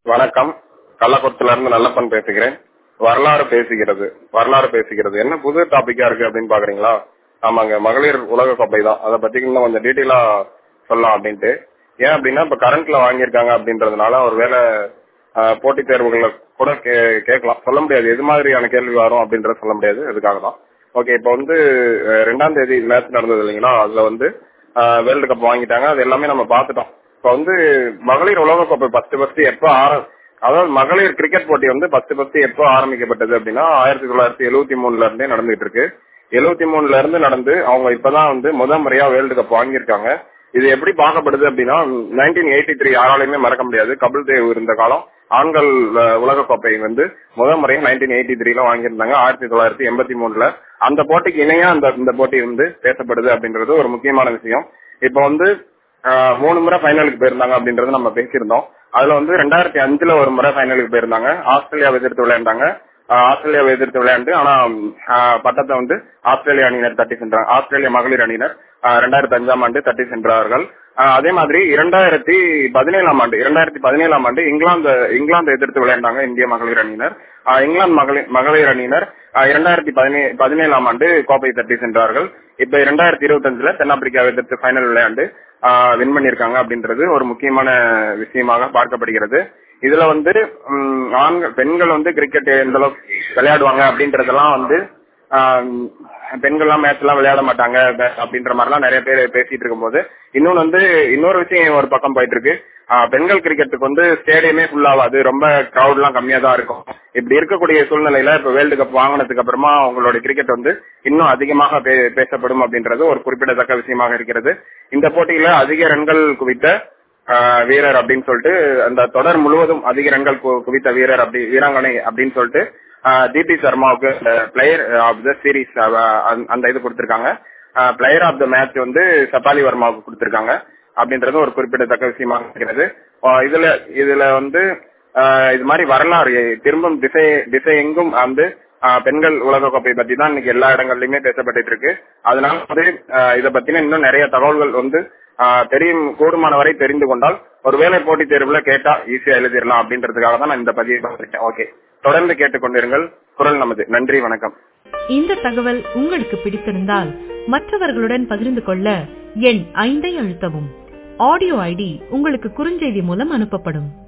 வணக்கம் கள்ளக்குளத்துல இருந்து நல்லப்பன் பேசுகிறேன் வரலாறு பேசுகிறது வரலாறு பேசுகிறது என்ன புது டாபிக்கா இருக்கு அப்படின்னு பாக்குறீங்களா ஆமாங்க மகளிர் உலக கோப்பை தான் அதை பத்தி இன்னும் கொஞ்சம் டீட்டெயிலா சொல்லலாம் அப்படின்ட்டு ஏன் அப்படின்னா இப்ப கரண்ட்ல வாங்கியிருக்காங்க அப்படின்றதுனால ஒருவேளை ஆஹ், போட்டித் தேர்வுகளை கூட கே- கேட்கலாம் சொல்ல முடியாது எது மாதிரியான கேள்வி வரும் அப்படின்றத சொல்ல முடியாது அதுக்காக தான் ஓகே இப்போ வந்து அஹ், ரெண்டாம் தேதி மேட்ச் நடந்தது இல்லைங்களா அதுல வந்து வேர்ல்டு கப் வாங்கிட்டாங்க அது எல்லாமே நம்ம பார்த்துட்டோம் இப்போ வந்து மகளிர் உலகக்கோப்பை ஃபர்ஸ்ட் ஃபர்ஸ்ட் எப்போ ஆர அதாவது மகளிர் கிரிக்கெட் போட்டி வந்து ஃபர்ஸ்ட் ஃபர்ஸ்ட் எப்போ ஆரம்பிக்கப்பட்டது அப்படின்னா ஆயிரத்தி தொள்ளாயிரத்தி எழுபத்தி மூணுல இருந்தே நடந்துகிட்டு இருக்கு எழுபத்தி மூணுல இருந்து நடந்து அவங்க இப்பதான் வந்து முதல் முறையா வேர்ல்டு கப் வாங்கியிருக்காங்க இது எப்படி பார்க்கப்படுது அப்படின்னா நைன்டீன் எயிட்டி த்ரீ யாராலையுமே மறக்க முடியாது கபில் தேவ் இருந்த காலம் ஆண்கள் அஹ், உலகக்கோப்பை வந்து முதல் முறையா நைன்டீன் எயிட்டி த்ரீல வாங்கியிருந்தாங்க ஆயிரத்தி தொள்ளாயிரத்தி எண்பத்தி மூணுல அந்த போட்டிக்கு இணையா அந்த இந்த போட்டி வந்து பேசப்படுது அப்படின்றது ஒரு முக்கியமான விஷயம் இப்போ வந்து ஆஹ், மூணு முறை ஃபைனலுக்கு போயிருந்தாங்க அப்படின்றது நம்ம பேசியிருந்தோம் அதுல வந்து ரெண்டாயிரத்தி அஞ்சுல ஒரு முறை ஃபைனலுக்கு போயிருந்தாங்க ஆஸ்திரேலியாவை எதிர்த்து விளையாண்டாங்க ஆஹ், ஆஸ்திரேலியாவை எதிர்த்து விளையாண்டு ஆனா ஆஹ், பட்டத்தை வந்து ஆஸ்திரேலிய அணியினர் தட்டி சென்றாங்க ஆஸ்திரேலிய மகளிர் அணியினர் ஆஹ், ரெண்டாயிரத்தி அஞ்சாம் ஆண்டு தட்டி சென்றார்கள் ஆஹ், அதே மாதிரி இரண்டாயிரத்தி பதினேழாம் ஆண்டு இரண்டாயிரத்தி பதினேழாம் ஆண்டு இங்கிலாந்து இங்கிலாந்து எதிர்த்து விளையாண்டாங்க இந்திய மகளிர் அணியினர் ஆஹ், இங்கிலாந்து மகளிர் மகளிர் அணியினர் ஆஹ், இரண்டாயிரத்தி பதினே பதினேழாம் ஆண்டு கோப்பை தட்டி சென்றார்கள் இப்ப இரண்டாயிரத்தி இருபத்தஞ்சுல தென்னாப்பிரிக்காவை எதிர்த்து ஃபைனல் விளையாண்டு வின் பண்ணிருக்காங்க அப்படின்றது ஒரு முக்கியமான விஷயமாக பார்க்கப்படுகிறது இதுல வந்து ம், ஆண்கள் பெண்கள் வந்து கிரிக்கெட் எந்த அளவுக்கு விளையாடுவாங்க அப்படின்றதெல்லாம் வந்து ஆம், பெண்கள்லாம் மேட்ச் எல்லாம் விளையாட மாட்டாங்க ப- அப்படின்ற மாதிரிலாம் நிறைய பேர் பேசிட்டு இருக்கும்போது இன்னொன்னு வந்து இன்னொரு விஷயம் ஒரு பக்கம் போயிட்டு இருக்கு ஆ, பெண்கள் கிரிக்கெட்டுக்கு வந்து ஸ்டேடியமே ஃபுல் ஆகாது ரொம்ப கிரௌட் எல்லாம் கம்மியா தான் இருக்கும் இப்படி இருக்கக்கூடிய சூழ்நிலையில இப்ப வேர்ல்டு கப் வாங்கினதுக்கு அப்புறமா அவங்களோட கிரிக்கெட் வந்து இன்னும் அதிகமாக பே- பேசப்படும் அப்படின்றது ஒரு குறிப்பிடத்தக்க விஷயமாக இருக்கிறது இந்த போட்டியில அதிக ரன்கள் குவித்த ஆஹ் வீரர் அப்படின்னு சொல்லிட்டு அந்த தொடர் முழுவதும் அதிக ரன்கள் கு- குவித்த வீரர் அப்படி வீராங்கனை அப்படின்னு சொல்லிட்டு ஆஹ் தீப்தி சர்மாவுக்கு பிளேயர் ஆஃப் த சீரீஸ் அந்த இது கொடுத்திருக்காங்க பிளேயர் ஆஃப் த மேட்ச் வந்து சபாலி வர்மாவுக்கு கொடுத்திருக்காங்க அப்படின்றது ஒரு குறிப்பிடத்தக்க விஷயமாக இருக்கிறது ஆஹ் இதுல இதுல வந்து ஆஹ் இது மாதிரி வரலாறு திரும்பும் திசை திசை எங்கும் வந்து ஆஹ் பெண்கள் உலகக்கோப்பை பத்தி தான் இன்னைக்கு எல்லா இடங்கள்லயுமே பேசப்பட்டு இருக்கு அதனால வந்து ஆஹ் இத பத்தின இன்னும் நிறைய தகவல்கள் வந்து ஆஹ் தெரியும் கூடுமான வரை தெரிந்து கொண்டால் ஒருவேளை போட்டித் தேர்வுல கேட்டா ஈஸியா எழுதிடலாம் அப்படின்றதுக்காக தான் நான் இந்த பதிவை பார்த்திருக்கேன் ஓகே தொடர்ந்து கேட்டுக்கொண்டிருங்கள் குரல் நமது நன்றி வணக்கம் இந்த தகவல் உங்களுக்கு பிடித்திருந்தால் மற்றவர்களுடன் பகிர்ந்து கொள்ள எண் ஐந்தை அழுத்தவும் ஆடியோ ஐடி உங்களுக்கு குறுஞ்செய்தி மூலம் அனுப்பப்படும்